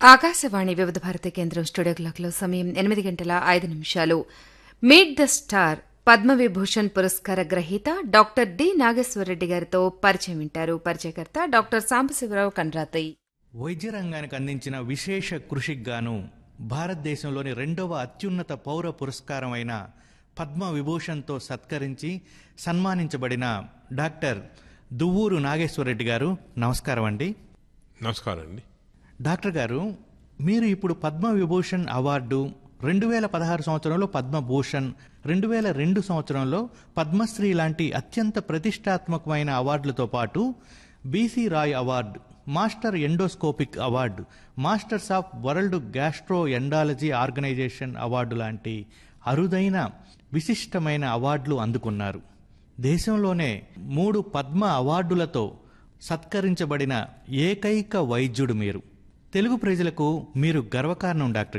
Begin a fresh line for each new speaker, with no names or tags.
ఆకాశవాణి వివిధ భారతి కేంద్రం స్టూడియో క్లాక్లో సమయం ఎనిమిది గంటల ఐదు నిమిషాలు మీట్ ద స్టార్ పద్మవిభూషణ్ పురస్కార గ్రహీత డాక్టర్ డి నాగేశ్వరరెడ్డి గారితో పరిచయం వింటారు పరిచయకర్త డాక్టర్ సాంబశివరావు కండ్రాతయ్య
వైద్య రంగానికి అందించిన విశేష కృషికి గాను భారతదేశంలోని రెండవ అత్యున్నత పౌర పురస్కారం అయిన పద్మ విభూషణ్తో సత్కరించి సన్మానించబడిన డాక్టర్ దువ్వూరు నాగేశ్వరరెడ్డి గారు నమస్కారం అండి
నమస్కారం అండి
డాక్టర్ గారు మీరు ఇప్పుడు పద్మ విభూషణ్ అవార్డు రెండు వేల పదహారు సంవత్సరంలో పద్మభూషణ్ రెండు వేల రెండు సంవత్సరంలో పద్మశ్రీ లాంటి అత్యంత ప్రతిష్టాత్మకమైన అవార్డులతో పాటు BC Roy award master endoscopic award masters of world gastroenterology organisation award లాంటి అరుదైన విశిష్టమైన అవార్డులు అందుకున్నారు దేశంలోనే మూడు పద్మ అవార్డులతో సత్కరించబడిన ఏకైక వైద్యుడు మీరు తెలుగు ప్రజలకు మీరు గర్వకారణం డాక్టర్